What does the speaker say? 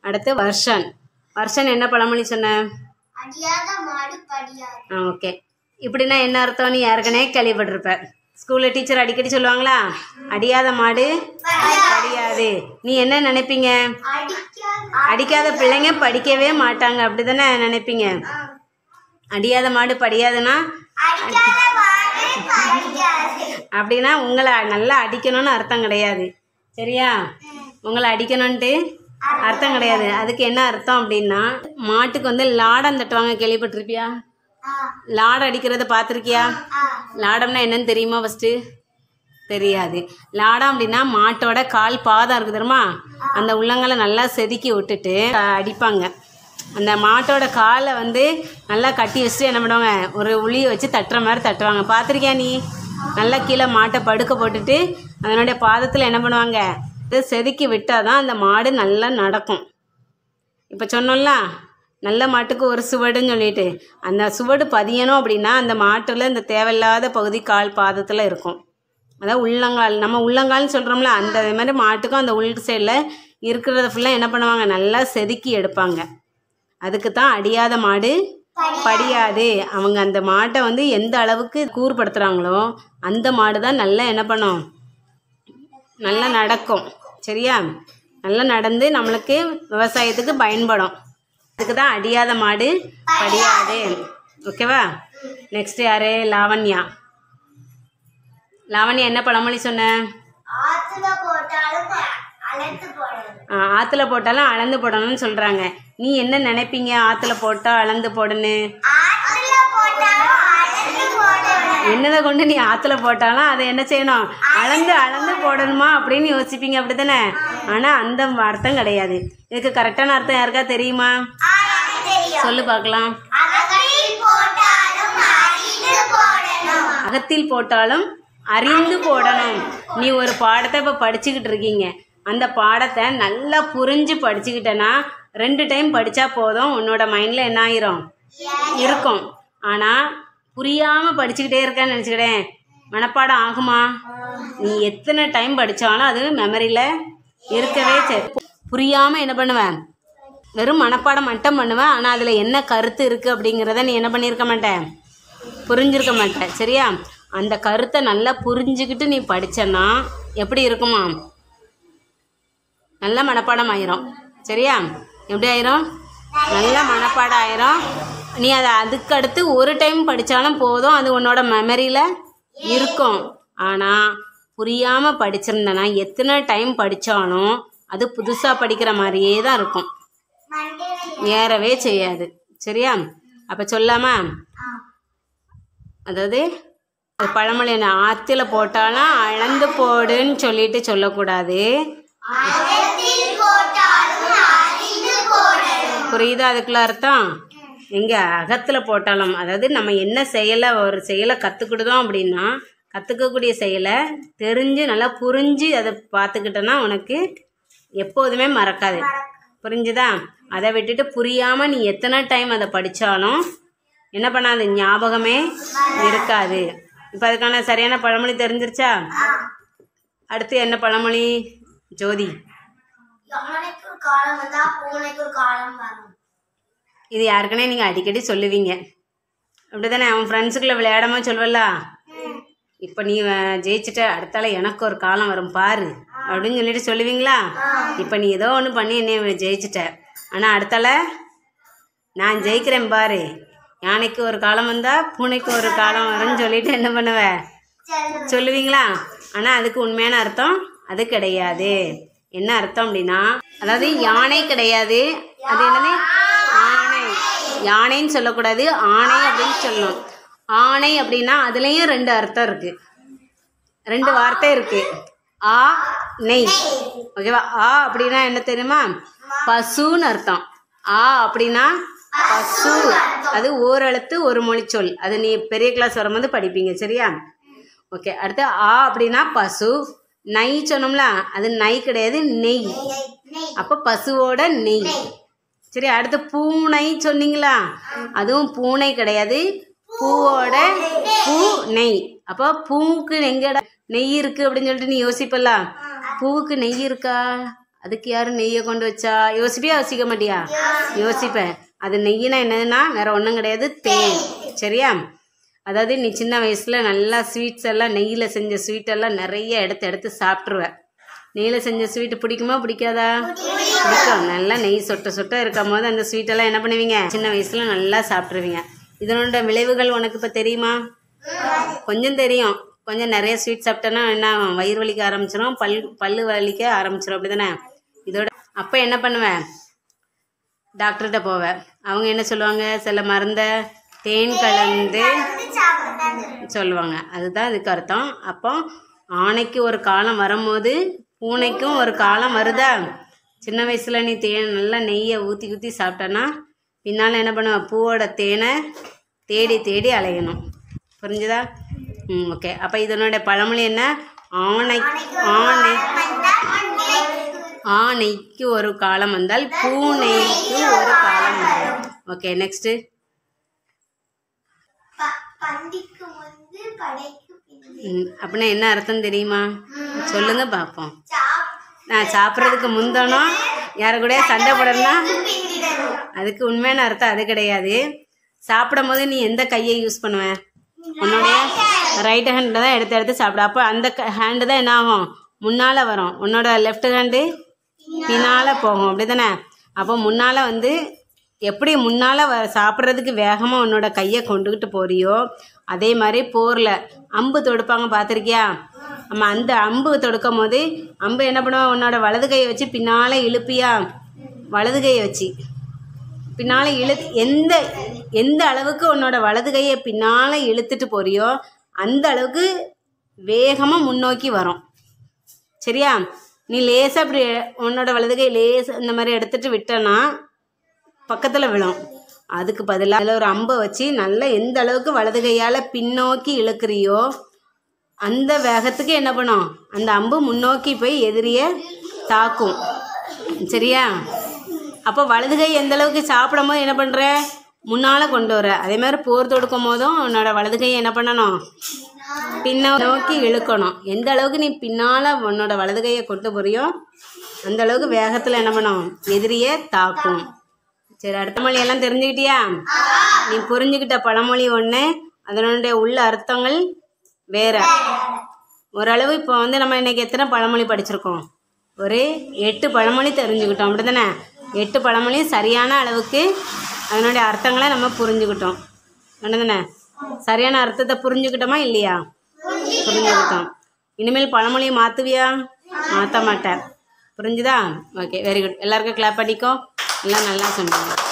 அடுத்து வருஷன் வருஷன் என்ன பழமொழி சொன்ன அடியாத மாடு படியாது ஆ ஓகே இப்படின்னா என்ன அர்த்தம்னு ஏற்கனவே கேள்விப்பட்டிருப்ப ஸ்கூலில் டீச்சர் அடிக்கடி சொல்லுவாங்களா அடியாத மாடு படியாது நீ என்ன நினைப்பீங்க அடிக்காத அடிக்காத பிள்ளைங்க படிக்கவே மாட்டாங்க அப்படி தானே நினைப்பீங்க அடியாத மாடு படியாதுன்னா அடிக்காத மாடு படிக்காது அப்படின்னா உங்களை நல்லா அடிக்கணும்னு அர்த்தம் கிடையாது சரியா உங்களை அடிக்கணும்ன்ட்டு அர்த்தம் கிடையாது அதுக்கு என்ன அர்த்தம் அப்படின்னா மாட்டுக்கு வந்து லாடம் தட்டுவாங்க கேள்விப்பட்டிருப்பியா ஆ லாடம் அடிக்கிறத பார்த்துருக்கியா ஆ லாடம்னா என்னன்னு தெரியுமா ஃபஸ்ட்டு தெரியாது லாடம் அப்படின்னா மாட்டோட கால் பாதம் இருக்குது தெரியுமா அந்த உள்ளங்களை நல்லா செதுக்கி விட்டுட்டு அஹ், அடிப்பாங்க அந்த மாட்டோட காலை வந்து நல்லா கட்டி வச்சுட்டு என்ன பண்ணுவாங்க ஒரு உளியை வச்சு தட்டுற மாதிரி தட்டுவாங்க பார்த்துருக்கியா நீ நல்லா கீழே மாட்டை படுக்க போட்டுட்டு அதனுடைய பாதத்தில் என்ன பண்ணுவாங்க இது செதுக்கி விட்டால் தான் அந்த மாடு நல்லா நடக்கும் இப்போ சொன்னோம்ல நல்ல மாட்டுக்கு ஒரு சுவடுன்னு சொல்லிட்டு அந்த சுவடு பதியணும் அப்படின்னா அந்த மாட்டில் இந்த தேவையில்லாத பகுதி கால் பாதத்தில் இருக்கும் அதாவது உள்ளங்கால் நம்ம உள்ளங்கால்னு சொல்கிறோம்ல அந்த இது மாதிரி மாட்டுக்கும் அந்த உள் சைடில் இருக்கிறத ஃபுல்லாக என்ன பண்ணுவாங்க நல்லா செதுக்கி எடுப்பாங்க அதுக்கு தான் அடியாத மாடு படியாது அவங்க அந்த மாட்டை வந்து எந்த அளவுக்கு கூறுபடுத்துகிறாங்களோ அந்த மாடு தான் நல்லா என்ன பண்ணும் நல்லா நடக்கும் சரியா நல்லா நடந்து நம்மளுக்கு விவசாயத்துக்கு பயன்படும் அதுக்கு தான் அடியாத மாடு படியாது ஓகேவா நெக்ஸ்ட் யாரு லாவண்யா லாவண்யா என்ன பழமொழி சொன்ன ஆத்துல போட்டாலும் அழைத்து போடணும் ஆ, ஆத்துல போட்டாலும் அளந்து போடணும்னு சொல்றாங்க நீ என்ன நினைப்பீங்க ஆத்துல போட்டா அளந்து போடுன்னு ஆத்துல போட்டாலும் அழைத்து போடணும் என்னதை கொண்டு நீ ஆத்துல போட்டாலும் அதை என்ன செய்யணும் அளந்து அளந்து போடணுமா அப்படின்னு யோசிப்பீங்க அப்படிதானே ஆனா அந்த அர்த்தம் கிடையாது இதுக்கு கரெக்டான அர்த்தம் யாருக்கா தெரியுமா ஆ, எனக்கு தெரியும் சொல்லு பார்க்கலாம் அகத்தில் போட்டாலும் அறிந்து போடணும் அகத்தில் போட்டாலும் அறிந்து போடணும் நீ ஒரு பாடத்தை இப்போ படிச்சுக்கிட்டு இருக்கீங்க அந்த பாடத்தை நல்லா புரிஞ்சு படிச்சுக்கிட்டேன்னா ரெண்டு டைம் படித்தா போதும் உன்னோட மைண்டில் என்ன ஆயிரும் இருக்கும் ஆனால் புரியாமல் படிச்சுக்கிட்டே இருக்கேன்னு நினச்சிக்கிட்டேன் மனப்பாடம் ஆகுமா நீ எத்தனை டைம் படித்தாலும் அது மெமரியில் இருக்கவே சரி புரியாமல் என்ன பண்ணுவேன் வெறும் மனப்பாடம் மட்டும் பண்ணுவேன் ஆனால் அதில் என்ன கருத்து இருக்குது அப்படிங்கிறத நீ என்ன பண்ணியிருக்க மாட்டேன் புரிஞ்சிருக்க மாட்டேன் சரியா அந்த கருத்தை நல்லா புரிஞ்சுக்கிட்டு நீ படிச்சேன்னா எப்படி இருக்குமா நல்ல மனப்பாடம் ஆயிரும் சரியா எப்படி ஆயிரும் நல்ல மனப்பாடம் ஆயிரும் நீ அதை அதுக்கு அடுத்து ஒரு டைம் படித்தாலும் போதும் அது உன்னோட மெமரியில் இருக்கும் ஆனால் புரியாமல் படிச்சிருந்தனா எத்தனை டைம் படித்தாலும் அது புதுசாக படிக்கிற மாதிரியே தான் இருக்கும் மண்டையில ஏறவே செய்யாது சரியா அப்போ சொல்லாமா அதாவது அது பழமொழி என்ன ஆற்றுல போட்டாலும் அளந்து போடுன்னு சொல்லிட்டு சொல்லக்கூடாது அகத்தில் போட்டாலும் அறிந்து போடணும் புரியுதா அதுக்குள்ள அர்த்தம் எங்க அகத்தில் போட்டாலும் அதாவது நம்ம என்ன செயலை ஒரு செயலை கற்றுக்கிட்டோம் அப்படின்னா கற்றுக்கக்கூடிய செயலை தெரிஞ்சு நல்லா புரிஞ்சு அதை பார்த்துக்கிட்டோன்னா உனக்கு எப்போதுமே மறக்காது புரிஞ்சுதா அதை விட்டுட்டு புரியாமல் நீ எத்தனை டைம் அதை படித்தாலும் என்ன பண்ணாது ஞாபகமே இருக்காது இப்போ அதுக்கான சரியான பழமொழி தெரிஞ்சிருச்சா அடுத்து என்ன பழமொழி ஜோதி யானைக்கு ஒரு காலம் வந்தா பூனைக்கு ஒரு காலம் வரும் இது யாருக்குனே நீங்கள் அடிக்கடி சொல்லுவீங்க அப்படிதானே அவன் ஃப்ரெண்ட்ஸுக்குள்ளே விளையாடாம சொல்வல்ல இப்போ நீ அஹ், ஜெயிச்சிட்ட அடுத்தால எனக்கு ஒரு காலம் வரும் பாரு அப்படின்னு சொல்லிட்டு சொல்லுவீங்களா இப்போ நீ ஏதோ ஒன்று பண்ணி என்னை ஜெயிச்சிட்ட ஆனால் அடுத்தால நான் ஜெயிக்கிறேன் பாரு யானைக்கு ஒரு காலம் வந்தால் பூனைக்கு ஒரு காலம் வரும்னு சொல்லிட்டு என்ன பண்ணுவ சரி சொல்லுவீங்களா ஆனால் அதுக்கு உண்மையான அர்த்தம் அது கிடையாது என்ன அர்த்தம் அப்படின்னா அதாவது யானை கிடையாது அது என்னது ஆணை யானைன்னு சொல்லக்கூடாது ஆணை அப்படின்னு சொல்லணும் ஆணை அப்படின்னா அதுலேயும் ரெண்டு அர்த்தம் இருக்கு ரெண்டு வார்த்தை இருக்கு ஆ நெய் ஓகேவா ஆ அப்படின்னா என்ன தெரியுமா பசுன்னு அர்த்தம் ஆ அப்படின்னா பசு அது ஓரெழுத்து ஒரு மொழிச்சொல் அது நீ பெரிய கிளாஸ் வரும்போது படிப்பீங்க சரியா ஓகே அடுத்து ஆ அப்படின்னா பசு நை சொன்னோம்ல அது நை கிடையாது நெய் அப்போ பசுவோட நெய் சரி அடுத்து பூனை சொன்னீங்களா அதுவும் பூனை கிடையாது பூவோட பூ நெய் அப்போ பூவுக்கு எங்கடா நெய் இருக்கு அப்படின்னு சொல்லிட்டு நீ யோசிப்பல்ல பூவுக்கு நெய் இருக்கா அதுக்கு யாரு நெய்யை கொண்டு வச்சா யோசிப்பியா யோசிக்க மாட்டியா யோசிப்பேன் அது நெய்யினா என்னதுன்னா வேற ஒன்றும் கிடையாது தேன் சரியா அதாவது நீ சின்ன வயசுல நல்லா ஸ்வீட்ஸ் எல்லாம் நெய்யில் செஞ்ச ஸ்வீட் எல்லாம் நிறைய எடுத்து எடுத்து சாப்பிட்ருவ நெய்யில் செஞ்ச ஸ்வீட் பிடிக்குமா பிடிக்காதா பிடிக்கும் நல்லா நெய் சொட்ட சொட்ட இருக்கும் போது அந்த ஸ்வீட்டெல்லாம் என்ன பண்ணுவீங்க சின்ன வயசுல நல்லா சாப்பிட்ருவீங்க இதனோட விளைவுகள் உனக்கு இப்போ தெரியுமா கொஞ்சம் தெரியும் கொஞ்சம் நிறைய ஸ்வீட் சாப்பிட்டேன்னா என்ன ஆகும்? வயிறு வலிக்க ஆரம்பிச்சிடும் பல் பல்லு வலிக்க ஆரம்பிச்சிடும் அப்படி தானே இதோட அப்போ என்ன பண்ணுவேன் டாக்டர்கிட்ட போவேன் அவங்க என்ன சொல்லுவாங்க சில மருந்த தேன் கலந்து சொல்லுவாங்க அதுதான் இதுக்கு அர்த்தம் அப்போ ஆணைக்கு ஒரு காலம் வரும்போது பூனைக்கும் ஒரு காலம் வருதா சின்ன வயசில் நீ தேன் நல்லா நெய்யை ஊற்றி ஊற்றி சாப்பிட்டேன்னா பின்னால் என்ன பண்ணுவ பூவோட தேனை தேடி தேடி அலையணும் புரிஞ்சுதா ம் ஓகே அப்போ இதனுடைய பழமொழி என்ன ஆணை ஆணை ஆணைக்கு ஒரு காலம் வந்தால் பூனைக்கு ஒரு காலம் வரும் ஓகே நெக்ஸ்ட்டு பந்திக்கு வந்து படைக்கு பிந்தி ம், அப்படின்னா என்ன அர்த்தம் தெரியுமா சொல்லுங்க பார்ப்போம் சாப் நான் சாப்பிட்றதுக்கு முந்தனும் யாரு கூட சண்டை போடணும்னா பிந்திடணும் அதுக்கு உண்மையான அர்த்தம் அது கிடையாது சாப்பிடும் போது நீ எந்த கையை யூஸ் பண்ணுவ உன்னுடைய ரைட் ஹேண்டில் தான் எடுத்து எடுத்து சாப்பிட அப்போ அந்த ஹேண்டு தான் என்ன ஆகும் முன்னால் வரும் உன்னோட லெஃப்ட் ஹேண்டு பின்னால் போகும் அப்படி தானே அப்போ முன்னால் வந்து எப்படி முன்னால் வ சாப்பிட்றதுக்கு வேகமாக உன்னோட கையை கொண்டுக்கிட்டு போறியோ அதே மாதிரி போரில் அம்பு தொடுப்பாங்க பார்த்துருக்கியா நம்ம அந்த அம்பு தொடுக்கும் போது அம்பு என்ன பண்ணுவா உன்னோட வலது கையை வச்சு பின்னால் இழுப்பியா வலது கையை வச்சு பின்னால் இழு எந்த எந்த அளவுக்கு உன்னோட வலது கையை பின்னால் இழுத்துட்டு போறியோ அந்த அளவுக்கு வேகமாக முன்னோக்கி வரும் சரியா நீ லேசாக அப்படி உன்னோட வலது கை லேஸ் இந்த மாதிரி எடுத்துட்டு விட்டனா பக்கத்தில் விழும் அதுக்கு பதிலாக அதில் ஒரு அம்பை வச்சு நல்லா எந்த அளவுக்கு வலது கையால் பின்னோக்கி இழுக்கிறியோ அந்த வேகத்துக்கு என்ன பண்ணும் அந்த அம்பு முன்னோக்கி போய் எதிரியை தாக்கும் சரியா அப்போ வலது கை எந்த அளவுக்கு சாப்பிடும் போது என்ன பண்ணுற முன்னால் கொண்டு வர அதே மாதிரி போர் தொடுக்கும் போதும் உன்னோட வலது கையை என்ன பண்ணணும் பின்ன நோக்கி இழுக்கணும் எந்த அளவுக்கு நீ பின்னால் உன்னோட வலது கையை கொண்டு போறியோ அந்த அளவுக்கு வேகத்தில் என்ன பண்ணும் எதிரியை தாக்கும் சரி அடுத்த மொழி எல்லாம் தெரிஞ்சுக்கிட்டியா நீ புரிஞ்சுக்கிட்ட பழமொழி ஒன்று அதனுடைய உள்ள அர்த்தங்கள் வேற ஓரளவு இப்போ வந்து நம்ம இன்னைக்கு எத்தனை பழமொழி படிச்சிருக்கோம் ஒரு எட்டு பழமொழி தெரிஞ்சுக்கிட்டோம் அப்படி தானே எட்டு பழமொழி சரியான அளவுக்கு அதனுடைய அர்த்தங்களை நம்ம புரிஞ்சுக்கிட்டோம் தானே சரியான அர்த்தத்தை புரிஞ்சுக்கிட்டோமா இல்லையா புரிஞ்சுக்கிட்டோம் இனிமேல் பழமொழியை மாற்றுவியா மாற்ற மாட்டேன் புரிஞ்சுதா ஓகே வெரி குட் எல்லாருக்கும் கிளாப் பண்ணிக்கோ எல்லாம் நல்லா சொன்னீங்க